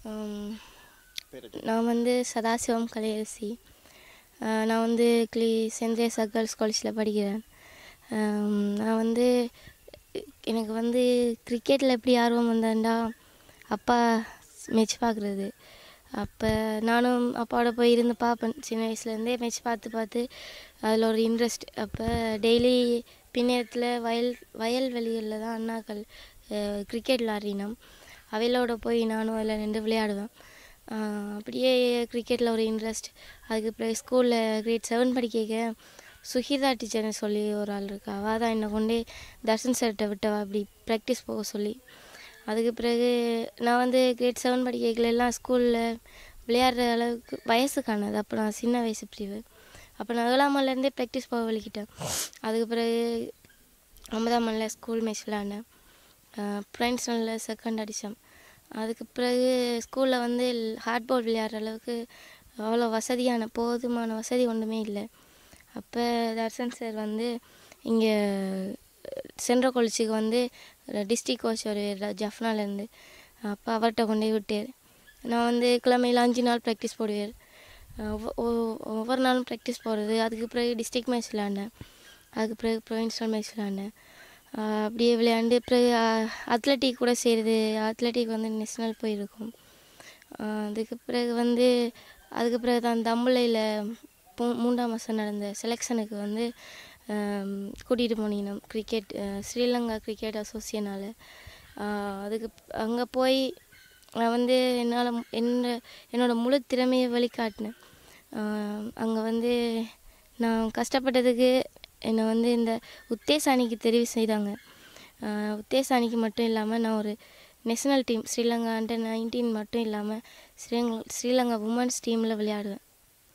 ஆம், பேர் நான் வந்து சதாசிவம் கலையரசி ஆஹ் நான் வந்து கிளி சென்ட் ஜேசா கேர்ள்ஸ் காலேஜில் படிக்கிறேன் ஆம், நான் வந்து எனக்கு வந்து கிரிக்கெட்டில் எப்படி ஆர்வம் வந்தேன்டா அப்பா மேட்ச் பார்க்குறது அப்போ நானும் அப்பாவோட போய் இருந்து பார்ப்பேன் சின்ன வயசுலேருந்தே மேட்ச் பார்த்து பார்த்து அதில் ஒரு இன்ட்ரெஸ்ட் அப்போ டெய்லி பின்னேரத்தில் வயல் வயல்வெளிகளில் தான் அண்ணாக்கள் கிரிக்கெட் விளாட்றினோம் அவைகளோட போய் நானும் அதில் நின்று விளையாடுவேன் ஆஹ் அப்படியே கிரிக்கெட்டில் ஒரு இன்ட்ரெஸ்ட் அதுக்கு பிறகு ஸ்கூலில் கிரேட் செவன் படிக்க சுஹிதா டீச்சர்னு சொல்லி ஒரு ஆள் இருக்கா அவள் தான் என்னை கொண்டு தர்ஷன் சார்கிட்ட விட்டவா அப்படி ப்ராக்டிஸ் போக சொல்லி அதுக்கு பிறகு நான் வந்து கிரேட் செவன் படிக்கல எல்லாம் ஸ்கூலில் விளையாடுற அளவுக்கு வயசுக்கானது அப்போ நான் சின்ன வயசு பிரிவு அப்போ நான் ஏழாம் மணிலேருந்தே ப்ராக்டிஸ் போக வலிக்கிட்டேன் அதுக்கு பிறகு ஒன்பதாம் மணியில் ஸ்கூல் மேட்ச் விளையாடினேன் ஃப்ரெண்ட்ஸ் நல்ல செகண்ட் அடித்தேன் அதுக்கு பிறகு ஸ்கூலில் வந்து ஹார்ட் பால் விளையாடுற அளவுக்கு அவ்வளோ வசதியான போதுமான வசதி ஒன்றுமே இல்லை அப்போ தர்ஷன் சார் வந்து இங்கே சென்ட்ரல் காலேஜுக்கு வந்து டிஸ்ட்ரிக் கோச் ஒரு ஜஃப்னாலேருந்து அப்போ அவர்கிட்ட கொண்டு போய் விட்டார் நான் வந்து கிழமையில் அஞ்சு நாள் ப்ராக்டிஸ் போடுவேன் ஒவ்வொ- ஒவ்வொ- ஒவ்வொரு நாளும் ப்ராக்டிஸ் போடுறது அதுக்கு பிறகு டிஸ்ட்ரிக்ட் மேட்ச் விளையாண்டேன் அதுக்கு பிறகு ப்ரொவின்ஷியல் மேட்ச் விளையாண்டேன் ஆஹ் அப்படியே விளையாண்டு பிறகு அத்லட்டிக் கூட செய்கிறது அத்லட்டிக் வந்து நேஷ்னல் போயிருக்கோம் ஆஹ் அதுக்கு பிறகு வந்து அதுக்கு பிறகு தான் தம்பளையில் மூன்றாம் மாதம் நடந்த செலெக்ஷனுக்கு வந்து கூட்டிகிட்டு போனீங்க கிரிக்கெட் ஸ்ரீலங்கா கிரிக்கெட் அசோசியனால் அதுக்கு அங்கே போய் நான் வந்து என்னால் என்ன என்னோட முழு திறமையை வெளிக்காட்டினேன் அங்கே வந்து நான் கஷ்டப்பட்டதுக்கு என்னை வந்து இந்த உத்தேச அணிக்கு தெரிவு செய்தாங்க ஆஹ் உத்தேச அணிக்கு மட்டும் இல்லாமல் நான் ஒரு national team Sri Lanka under nineteen மட்டும் இல்லாமல் ஸ்ரீலங்கா ஸ்ரீலங்கா உமன்ஸ் டீமில் விளையாடுவேன்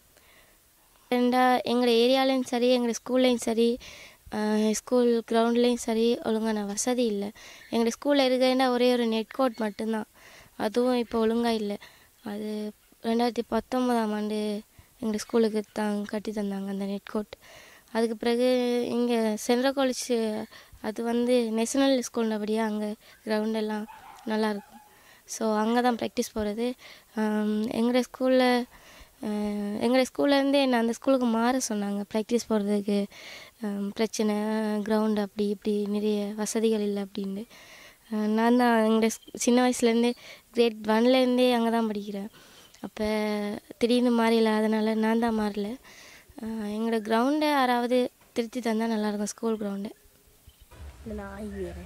ரெண்டா எங்களோட ஏரியாலையும் சரி எங்களோட ஸ்கூல்லையும் சரி ஸ்கூல் கிரவுண்ட்லேயும் சரி ஒழுங்கான வசதி இல்லை எங்களோட ஸ்கூலில் இருக்கிற ஒரே ஒரு நெட் கோர்ட் மட்டும்தான் அதுவும் இப்போ ஒழுங்காக இல்லை அது ரெண்டாயிரத்தி பத்தொம்போதாம் ஆண்டு எங்கள் ஸ்கூலுக்கு தான் கட்டி தந்தாங்க அந்த நெட் கோர்ட் அதுக்கு பிறகு இங்கே சென்ட்ரல் காலேஜ் அது வந்து நேஷனல் ஸ்கூல்னபடியாக அங்கே கிரவுண்டெல்லாம் நல்லாயிருக்கும் ஸோ அங்கே தான் ப்ராக்டிஸ் போகிறது எங்களோட ஸ்கூலில் எங்களோட ஸ்கூல்லேருந்தே என்னை அந்த ஸ்கூலுக்கு மாற சொன்னாங்க ப்ராக்டிஸ் போகிறதுக்கு பிரச்சனை கிரவுண்ட் அப்படி இப்படி நிறைய வசதிகள் இல்லை அப்படின்னு அஹ் நான் தான் எங்களோட சின்ன வயசுலேருந்தே கிரேட் ஒன்லேருந்தே அங்கே தான் படிக்கிறேன் அப்போ திடீர்னு மாறில அதனால் நான் தான் மாறல அஹ் எங்களோட கிரவுண்டை யாராவது திருத்தி தந்தால் நல்லாயிருக்கும் ஸ்கூல் கிரவுண்டு இந்த நாய் வேறு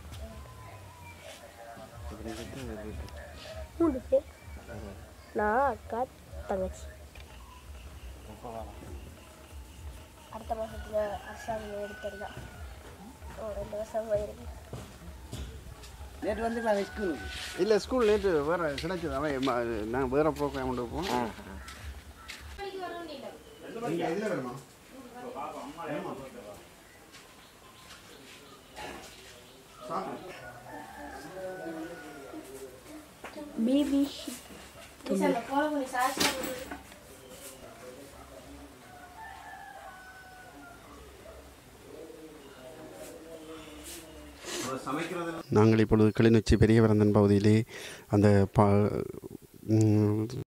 மூணு பேர் நான் அக்கா தங்கச்சி அடுத்த மாதத்தில் அரசாங்கம் எடுத்துருந்தா ஓ ரெண்டு வருஷம் போயிருக்கு நேற்று வந்து நான் ஸ்கூலுக்கு இல்லை ஸ்கூல் நேற்று வேறு கிடைச்சது அவன் ம- நான் வேறு ப்ரோக்ராம் கொண்டு போவோம் இதில் வேணுமா பிபி நாங்கள் இப்பொழுது கிளிநொச்சி பெரியவரந்தன் பகுதியிலே அந்த பா ம்,